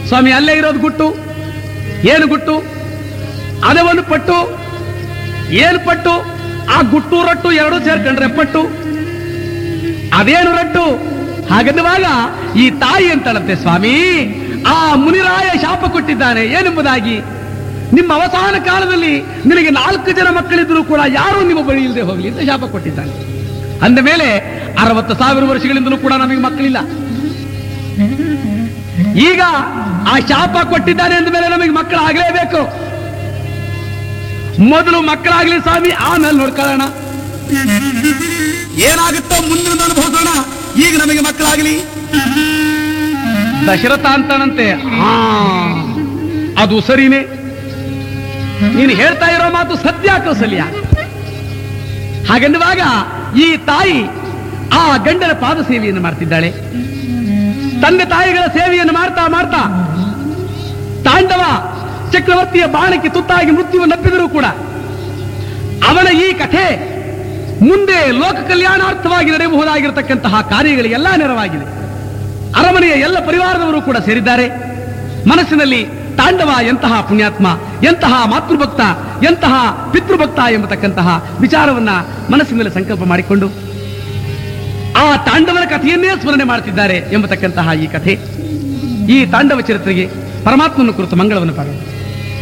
ಸ್ವಾಮಿ ಅಲ್ಲೇ ಇರೋದು ಗುಟ್ಟು ಏನು ಗುಟ್ಟು ಅದವನ್ನು ಪಟ್ಟು ಏನು ಪಟ್ಟು ಆ ಗುಟ್ಟು ರಟ್ಟು ಎರಡೂ ಸೇರ್ಕೊಂಡ್ರೆ ಪಟ್ಟು ಅದೇನು ರಟ್ಟು ಹಾಗನ್ನುವಾಗ ಈ ತಾಯಿ ಅಂತಳಂತೆ ಸ್ವಾಮಿ ಆ ಮುನಿರಾಯ ಶಾಪ ಕೊಟ್ಟಿದ್ದಾನೆ ಏನೆಂಬುದಾಗಿ ನಿಮ್ಮ ಅವಸಾನ ಕಾಲದಲ್ಲಿ ನಿನಗೆ ನಾಲ್ಕು ಜನ ಮಕ್ಕಳಿದ್ರು ಕೂಡ ಯಾರೂ ನಿಮ್ಮ ಬಳಿ ಇಲ್ಲದೆ ಹೋಗಲಿ ಅಂತ ಶಾಪ ಕೊಟ್ಟಿದ್ದಾನೆ ಅಂದ ಮೇಲೆ ಅರವತ್ತು ಸಾವಿರ ವರ್ಷಗಳಿಂದಲೂ ಕೂಡ ನಮಗೆ ಮಕ್ಕಳಿಲ್ಲ ಈಗ ಆ ಶಾಪ ಕೊಟ್ಟಿದ್ದಾನೆ ಅಂದ ಮೇಲೆ ನಮಗೆ ಮಕ್ಕಳಾಗಲೇಬೇಕು ಮೊದಲು ಮಕ್ಕಳಾಗ್ಲಿ ಸ್ವಾಮಿ ಆಮೇಲೆ ನೋಡ್ಕೊಳ್ಳೋಣ ಏನಾಗುತ್ತೋ ಮುಂದಿನ ಅನುಭವಿಸೋಣ ಈಗ ನಮಗೆ ಮಕ್ಕಳಾಗಲಿ ದಶರಥ ಅಂತಾನಂತೆ ಆ ಅದು ಸರಿನೇ ನೀನು ಹೇಳ್ತಾ ಇರೋ ಮಾತು ಸತ್ಯ ಕೌಸಲ್ಯ ಹಾಗೆನ್ನುವಾಗ ಈ ತಾಯಿ ಆ ಗಂಡನ ಪಾದ ಸೇವೆಯನ್ನು ಮಾಡ್ತಿದ್ದಾಳೆ ತಂದೆ ತಾಯಿಗಳ ಸೇವೆಯನ್ನು ಮಾಡ್ತಾ ಮಾಡ್ತಾ ತಾಂಡವ ಚಕ್ರವರ್ತಿಯ ಬಾಣಕ್ಕೆ ತುತ್ತಾಗಿ ಮೃತ್ಯುವನ್ನಪ್ಪಿದರೂ ಕೂಡ ಅವನ ಈ ಕಥೆ ಮುಂದೆ ಲೋಕ ಕಲ್ಯಾಣಾರ್ಥವಾಗಿ ನಡೆಯಬಹುದಾಗಿರತಕ್ಕಂತಹ ಕಾರ್ಯಗಳಿಗೆಲ್ಲ ನೆರವಾಗಿದೆ ಅರಮನೆಯ ಎಲ್ಲ ಪರಿವಾರದವರು ಕೂಡ ಸೇರಿದ್ದಾರೆ ಮನಸ್ಸಿನಲ್ಲಿ ತಾಂಡವ ಎಂತಹ ಪುಣ್ಯಾತ್ಮ ಎಂತಹ ಮಾತೃಭಕ್ತ ಎಂತಹ ಪಿತೃಭಕ್ತ ಎಂಬತಕ್ಕಂತಹ ವಿಚಾರವನ್ನ ಮನಸ್ಸಿನಲ್ಲಿ ಸಂಕಲ್ಪ ಮಾಡಿಕೊಂಡು ಆ ತಾಂಡವನ ಕಥೆಯನ್ನೇ ಸ್ಮರಣೆ ಮಾಡುತ್ತಿದ್ದಾರೆ ಎಂಬತಕ್ಕಂತಹ ಈ ಕಥೆ ಈ ತಾಂಡವ ಚರಿತ್ರೆಗೆ ಪರಮಾತ್ಮನ ಕುರಿತು ಮಂಗಳವನ್ನು ಪಾಡೋಣ